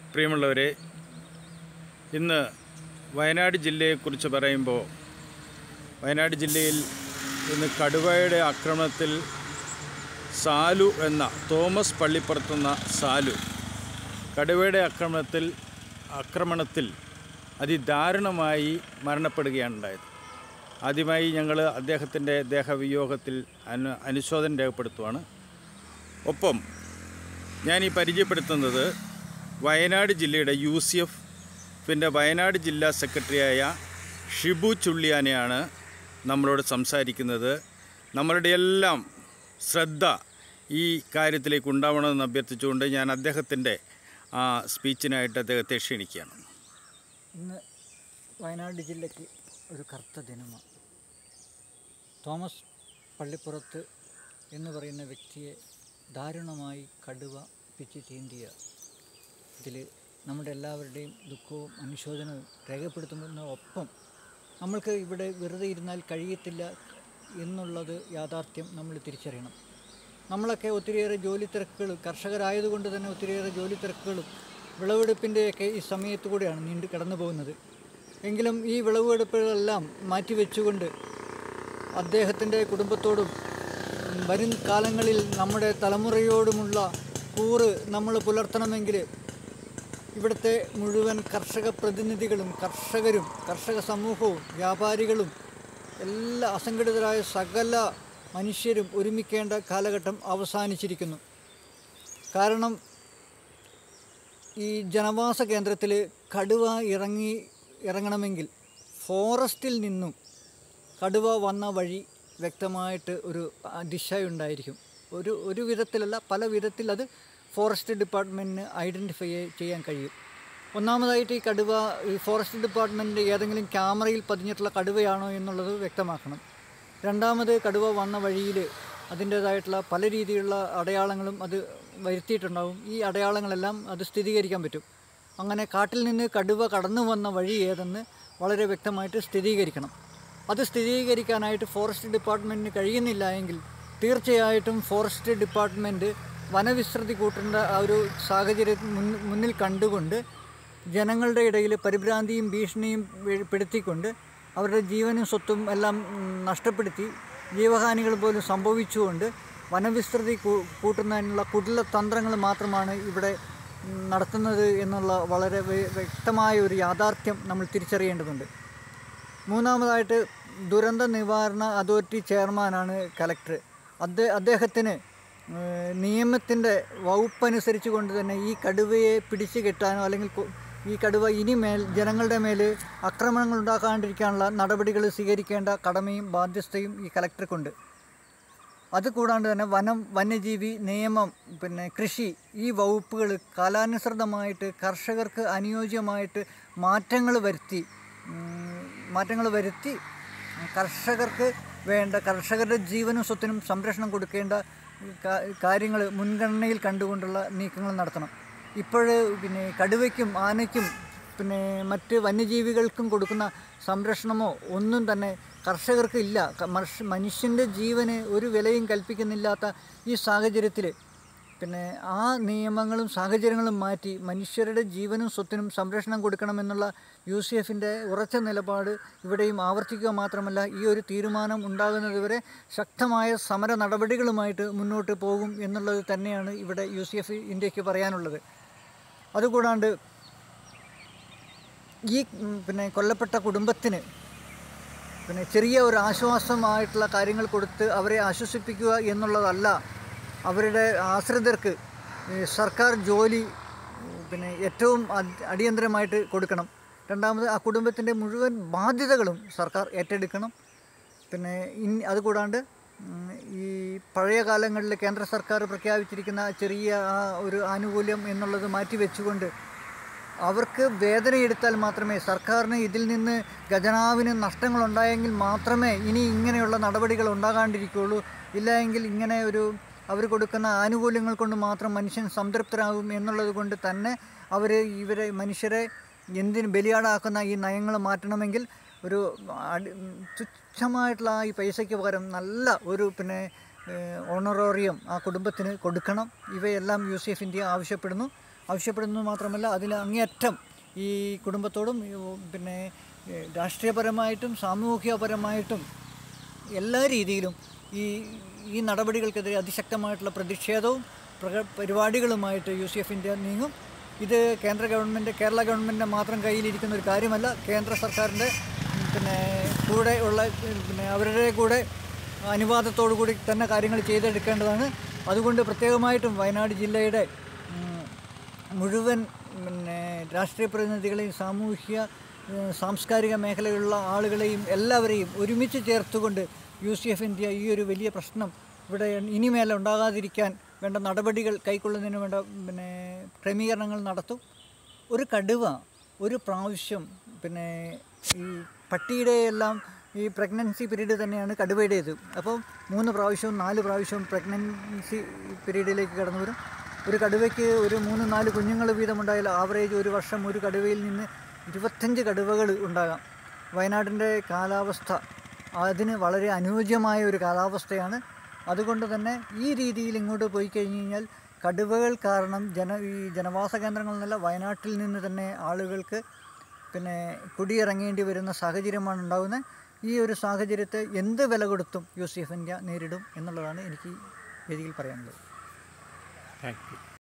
പ്രിയമുള്ളവരെ ഇന്ന് വയനാട് ജില്ലയെക്കുറിച്ച് പറയുമ്പോൾ വയനാട് ജില്ലയിൽ ഇന്ന് കടുവയുടെ ആക്രമണത്തിൽ സാലു എന്ന തോമസ് പള്ളിപ്പുറത്തുന്ന സാലു കടുവയുടെ ആക്രമണത്തിൽ ആക്രമണത്തിൽ അതിദാരുണമായി മരണപ്പെടുകയാണ് ഉണ്ടായത് ആദ്യമായി ഞങ്ങൾ അദ്ദേഹത്തിൻ്റെ ദേഹവിയോഗത്തിൽ അനു അനുശോചനം രേഖപ്പെടുത്തുവാണ് ഒപ്പം ഞാൻ ഈ പരിചയപ്പെടുത്തുന്നത് വയനാട് ജില്ലയുടെ യു സി എഫ് പിന്നെ വയനാട് ജില്ലാ സെക്രട്ടറിയായ ഷിബു ചുള്ളിയാനെയാണ് നമ്മളോട് സംസാരിക്കുന്നത് നമ്മളുടെ എല്ലാം ശ്രദ്ധ ഈ കാര്യത്തിലേക്ക് ഉണ്ടാവണമെന്ന് അഭ്യർത്ഥിച്ചുകൊണ്ട് ഞാൻ അദ്ദേഹത്തിൻ്റെ ആ സ്പീച്ചിനായിട്ട് അദ്ദേഹത്തെ ക്ഷണിക്കുകയാണ് ഇന്ന് വയനാട് ജില്ലയ്ക്ക് ഒരു കറുത്ത ദിനമാണ് തോമസ് പള്ളിപ്പുറത്ത് എന്ന് പറയുന്ന വ്യക്തിയെ ദാരുണമായി കടുവ പിച്ച് ചീന്തിയ ഇതിൽ നമ്മുടെ എല്ലാവരുടെയും ദുഃഖവും അനുശോചനവും രേഖപ്പെടുത്തുന്നതിനൊപ്പം നമ്മൾക്ക് ഇവിടെ വെറുതെ ഇരുന്നാൽ കഴിയത്തില്ല എന്നുള്ളത് യാഥാർത്ഥ്യം നമ്മൾ തിരിച്ചറിയണം നമ്മളൊക്കെ ഒത്തിരിയേറെ ജോലി തിരക്കുകൾ കർഷകരായതുകൊണ്ട് തന്നെ ഒത്തിരിയേറെ ജോലി തിരക്കുകളും വിളവെടുപ്പിൻ്റെയൊക്കെ ഈ സമയത്തു കൂടെയാണ് നീണ്ടു കടന്നു പോകുന്നത് എങ്കിലും ഈ വിളവെടുപ്പുകളെല്ലാം മാറ്റിവെച്ചുകൊണ്ട് അദ്ദേഹത്തിൻ്റെ കുടുംബത്തോടും വരും കാലങ്ങളിൽ നമ്മുടെ തലമുറയോടുമുള്ള കൂറ് നമ്മൾ പുലർത്തണമെങ്കിൽ ഇവിടുത്തെ മുഴുവൻ കർഷക പ്രതിനിധികളും കർഷകരും കർഷക സമൂഹവും വ്യാപാരികളും എല്ലാ അസംഘടിതരായ സകല മനുഷ്യരും ഒരുമിക്കേണ്ട കാലഘട്ടം അവസാനിച്ചിരിക്കുന്നു കാരണം ഈ ജനവാസ കേന്ദ്രത്തിൽ കടുവ ഇറങ്ങി ഇറങ്ങണമെങ്കിൽ ഫോറസ്റ്റിൽ നിന്നും കടുവ വന്ന വഴി വ്യക്തമായിട്ട് ഒരു ആ, ദിശയുണ്ടായിരിക്കും ഒരു ഒരു വിധത്തിലല്ല പല വിധത്തിൽ അത് ഫോറസ്റ്റ് ഡിപ്പാർട്ട്മെൻറ്റിന് ഐഡൻറ്റിഫൈ ചെയ്യാൻ കഴിയും ഒന്നാമതായിട്ട് ഈ കടുവ ഈ ഫോറസ്റ്റ് ഡിപ്പാർട്ട്മെൻറ്റ് ഏതെങ്കിലും ക്യാമറയിൽ പതിഞ്ഞിട്ടുള്ള കടുവയാണോ എന്നുള്ളത് വ്യക്തമാക്കണം രണ്ടാമത് കടുവ വന്ന വഴിയിൽ അതിൻ്റേതായിട്ടുള്ള പല രീതിയിലുള്ള അടയാളങ്ങളും അത് വരുത്തിയിട്ടുണ്ടാവും ഈ അടയാളങ്ങളെല്ലാം അത് സ്ഥിരീകരിക്കാൻ പറ്റും അങ്ങനെ കാട്ടിൽ നിന്ന് കടുവ കടന്നു വന്ന വഴി ഏതെന്ന് വളരെ വ്യക്തമായിട്ട് സ്ഥിരീകരിക്കണം അത് സ്ഥിരീകരിക്കാനായിട്ട് ഫോറസ്റ്റ് ഡിപ്പാർട്ട്മെൻറ്റിന് കഴിയുന്നില്ല എങ്കിൽ തീർച്ചയായിട്ടും ഫോറസ്റ്റ് ഡിപ്പാർട്ട്മെൻറ്റ് വനവിസ്തൃതി കൂട്ടേണ്ട ആ ഒരു സാഹചര്യം മുൻ- മുന്നിൽ കണ്ടുകൊണ്ട് ജനങ്ങളുടെ ഇടയിൽ പരിഭ്രാന്തിയും ഭീഷണിയും വെ- പെടുത്തിക്കൊണ്ട് അവരുടെ ജീവനും സ്വത്തും എല്ലാം ഉം, നഷ്ടപ്പെടുത്തി ജീവഹാനികൾ പോലും സംഭവിച്ചുകൊണ്ട് വനവിസ്തൃതി കൂ- കൂട്ടുന്നതിനുള്ള കുടില തന്ത്രങ്ങൾ മാത്രമാണ് ഇവിടെ ഉം, നടത്തുന്നത് എന്നുള്ള വളരെ വ്യ- വ്യക്തമായ ഒരു യാഥാർത്ഥ്യം നമ്മൾ തിരിച്ചറിയേണ്ടതുണ്ട് മൂന്നാമതായിട്ട് ദുരന്ത നിവാരണ അതോറിറ്റി ചെയർമാനാണ് കലക്ടർ അദ്ദേഹ അദ്ദേഹത്തിന് ഏഹ്, നിയമത്തിൻ്റെ വകുപ്പനുസരിച്ച് കൊണ്ട് തന്നെ ഈ കടുവയെ പിടിച്ചു കെട്ടാനോ അല്ലെങ്കിൽ കൊ- ഈ കടുവ ഇനിമേൽ ജനങ്ങളുടെ മേൽ ആക്രമണങ്ങൾ ഉണ്ടാക്കാണ്ടിരിക്കാനുള്ള നടപടികൾ സ്വീകരിക്കേണ്ട കടമയും ബാധ്യസ്ഥയും ഈ കലക്ടർക്കുണ്ട് അത് കൂടാണ്ട് തന്നെ വനം വന്യജീവി നിയമം പിന്നെ കൃഷി ഈ വകുപ്പുകൾ കാലാനുസൃതമായിട്ട് കർഷകർക്ക് അനുയോജ്യമായിട്ട് മാറ്റങ്ങൾ വരുത്തി മാറ്റങ്ങൾ വരുത്തി കർഷകർക്ക് വേണ്ട കർഷകരുടെ ജീവനും സ്വത്തിനും സംരക്ഷണം കൊടുക്കേണ്ട കാര്യങ്ങൾ മുൻഗണനയിൽ കണ്ടുകൊണ്ടുള്ള നീക്കങ്ങൾ നടത്തണം ഇപ്പോൾ പിന്നെ കടുവയ്ക്കും ആനയ്ക്കും പിന്നെ മറ്റ് വന്യജീവികൾക്കും കൊടുക്കുന്ന സംരക്ഷണമോ ഒന്നും തന്നെ കർഷകർക്ക് ഇല്ല ക- മനുഷ്യ- മനുഷ്യൻ്റെ ജീവന് ഒരു വിലയും കൽപ്പിക്കുന്നില്ലാത്ത ഈ സാഹചര്യത്തിൽ പിന്നെ ആ നിയമങ്ങളും സാഹചര്യങ്ങളും മാറ്റി മനുഷ്യരുടെ ജീവനും സ്വത്തിനും സംരക്ഷണം കൊടുക്കണമെന്നുള്ള യു സി എഫിൻ്റെ ഉറച്ച നിലപാട് ഇവിടെയും ആവർത്തിക്കുക മാത്രമല്ല ഈ ഒരു തീരുമാനം ഉണ്ടാകുന്നതുവരെ ശക്തമായ സമര നടപടികളുമായിട്ട് മുന്നോട്ട് പോകും എന്നുള്ളത് തന്നെയാണ് ഇവിടെ യു സി എഫ് ഇന്ത്യക്ക് പറയാനുള്ളത് അതുകൂടാണ്ട് ഈ ഉം, പിന്നെ കൊല്ലപ്പെട്ട കുടുംബത്തിന് പിന്നെ ചെറിയ ഒരു ആശ്വാസമായിട്ടുള്ള കാര്യങ്ങൾ കൊടുത്ത് അവരെ ആശ്വസിപ്പിക്കുക എന്നുള്ളതല്ല അവരുടെ ആശ്രിതർക്ക് ഈ സർക്കാർ ജോലി ഉം, പിന്നെ ഏറ്റവും അടി- അടിയന്തരമായിട്ട് കൊടുക്കണം രണ്ടാമത് ആ കുടുംബത്തിൻ്റെ മുഴുവൻ ബാധ്യതകളും സർക്കാർ ഏറ്റെടുക്കണം പിന്നെ ഇൻ അതുകൂടാണ്ട് ഉം, ഈ പഴയ കാലങ്ങളിൽ കേന്ദ്ര സർക്കാർ പ്രഖ്യാപിച്ചിരിക്കുന്ന ചെറിയ ആ ഒരു ആനുകൂല്യം എന്നുള്ളത് മാറ്റിവെച്ചുകൊണ്ട് അവർക്ക് വേദനയെടുത്താൽ മാത്രമേ സർക്കാരിന് ഇതിൽ നിന്ന് ഖജനാവിന് നഷ്ടങ്ങളുണ്ടായെങ്കിൽ മാത്രമേ ഇനി ഇങ്ങനെയുള്ള നടപടികൾ ഉണ്ടാകാണ്ടിരിക്കുകയുള്ളൂ ഇല്ല എങ്കിൽ ഇങ്ങനെ ഒരു അവർ കൊടുക്കുന്ന ആനുകൂല്യങ്ങൾ കൊണ്ട് മാത്രം മനുഷ്യൻ സംതൃപ്തരാകും എന്നുള്ളത് കൊണ്ട് തന്നെ അവർ ഇവരെ മനുഷ്യരെ എന്തിന് ബലിയാടാക്കുന്ന ഈ നയങ്ങൾ മാറ്റണമെങ്കിൽ ഒരു അടി തുച്ഛമായിട്ടുള്ള ആ ഈ പൈസയ്ക്ക് പകരം നല്ല ഒരു പിന്നെ ഓണറോറിയം ആ കുടുംബത്തിന് കൊടുക്കണം ഇവയെല്ലാം യു സി എഫ് ഇന്ത്യ ആവശ്യപ്പെടുന്നു ആവശ്യപ്പെടുന്നത് മാത്രമല്ല അതിൽ അങ്ങേയറ്റം ഈ കുടുംബത്തോടും ഈ, പിന്നെ ഏ, രാഷ്ട്രീയപരമായിട്ടും സാമൂഹികപരമായിട്ടും എല്ലാ രീതിയിലും ഈ ഈ നടപടികൾക്കെതിരെ അതിശക്തമായിട്ടുള്ള പ്രതിഷേധവും പ്രക പരിപാടികളുമായിട്ട് യു സി എഫ് ഇന്ത്യ നീങ്ങും ഇത് കേന്ദ്ര ഗവൺമെൻറ് കേരള ഗവൺമെൻറ്റിൻ്റെ മാത്രം കയ്യിലിരിക്കുന്ന ഒരു കാര്യമല്ല കേന്ദ്ര സർക്കാരിൻ്റെ ഉം, പിന്നെ കൂടെ ഉള്ള ഉം, പിന്നെ അവരുടെ കൂടെ അനുവാദത്തോടു കൂടി തന്നെ കാര്യങ്ങൾ ചെയ്തെടുക്കേണ്ടതാണ് അതുകൊണ്ട് പ്രത്യേകമായിട്ടും വയനാട് ജില്ലയുടെ ഉം, മുഴുവൻ പിന്നെ രാഷ്ട്രീയ പ്രതിനിധികളെയും സാമൂഹ്യ ഏഹ്, സാംസ്കാരിക മേഖലയിലുള്ള ആളുകളെയും എല്ലാവരെയും ഒരുമിച്ച് ചേർത്തുകൊണ്ട് യു സി എഫ് ഇന്ത്യ ഈ ഒരു വലിയ പ്രശ്നം ഇവിടെ ഇനിമേലെ ഉണ്ടാകാതിരിക്കാൻ വേണ്ട നടപടികൾ കൈക്കൊള്ളുന്നതിന് വേണ്ട പിന്നെ ക്രമീകരണങ്ങൾ നടത്തും ഒരു കടുവ ഒരു പ്രാവശ്യം പിന്നെ ഈ പട്ടിയുടെ എല്ലാം ഈ പ്രഗ്നൻസി പീരീഡ് തന്നെയാണ് കടുവയുടേത് അപ്പോൾ മൂന്ന് പ്രാവശ്യവും നാല് പ്രാവശ്യവും പ്രഗ്നൻസി പീരീഡിലേക്ക് കടന്നു വരും ഒരു കടുവയ്ക്ക് ഒരു മൂന്ന് നാല് കുഞ്ഞുങ്ങൾ വീതമുണ്ടായാൽ ആവറേജ് ഒരു വർഷം ഒരു കടുവയിൽ നിന്ന് ഇരുപത്തഞ്ച് കടുവകൾ ഉണ്ടാകാം വയനാടിൻ്റെ കാലാവസ്ഥ അതിന് വളരെ അനുയോജ്യമായ ഒരു കാലാവസ്ഥയാണ് അതുകൊണ്ട് തന്നെ ഈ രീതിയിൽ ഇങ്ങോട്ട് പോയി കഴിഞ്ഞ് കഴിഞ്ഞാൽ കടുവകൾ കാരണം ജന ഈ ജനവാസ കേന്ദ്രങ്ങളിൽ നിന്നല്ല വയനാട്ടിൽ നിന്ന് തന്നെ ആളുകൾക്ക് പിന്നെ കുടിയിറങ്ങേണ്ടി വരുന്ന സാഹചര്യമാണ് ഉണ്ടാകുന്നത് ഈ ഒരു സാഹചര്യത്തെ എന്ത് വില കൊടുത്തും യു സി എഫ് ഇന്ത്യ നേരിടും എന്നുള്ളതാണ് എനിക്ക് ഈ വേദിയിൽ പറയാനുള്ളത് താങ്ക് യു